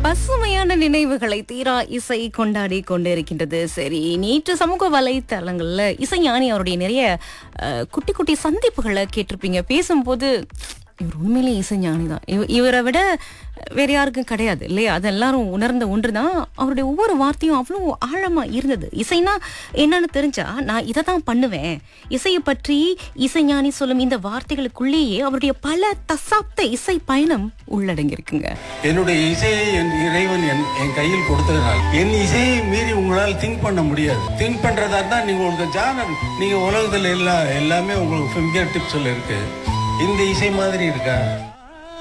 பசுமையான நினைவுகளை தீரா இசை கொண்டாடி கொண்டிருக்கின்றது சரி நேற்று சமூக வலைத்தளங்கள்ல இசைஞானி அவருடைய நிறைய அஹ், குட்டி குட்டி சந்திப்புகளை கேட்டிருப்பீங்க பேசும்போது இவர் உண்மையிலே இசைஞானி தான் இவ- இவரை விட வேற யாருக்கும் கிடையாது இல்லையா அது எல்லாரும் உணர்ந்த ஒன்றுதான் அவருடைய ஒவ்வொரு வார்த்தையும் அவ்வளோ ஆழமா இருந்தது இசைனா என்னன்னு தெரிஞ்சா நான் இதை தான் பண்ணுவேன் இசையை பற்றி இசைஞானி சொல்லும் இந்த வார்த்தைகளுக்குள்ளேயே அவருடைய பல தசாப்த இசை பயணம் உள்ளடங்கியிருக்குங்க என்னுடைய இசையை என் இறைவன் என் என் கையில் கொடுத்ததுனால் என் இசையை மீறி உங்களால் திங்க் பண்ண முடியாது திங்க் பண்றதா இருந்தா நீங்க உங்களுக்கு ஜானர் நீங்க உலகத்துல எல்லா எல்லாமே உங்களுக்கு ஃபிங்கர் டிப்ஸ்ல இருக்கு இந்த இசை மாதிரி இருக்கா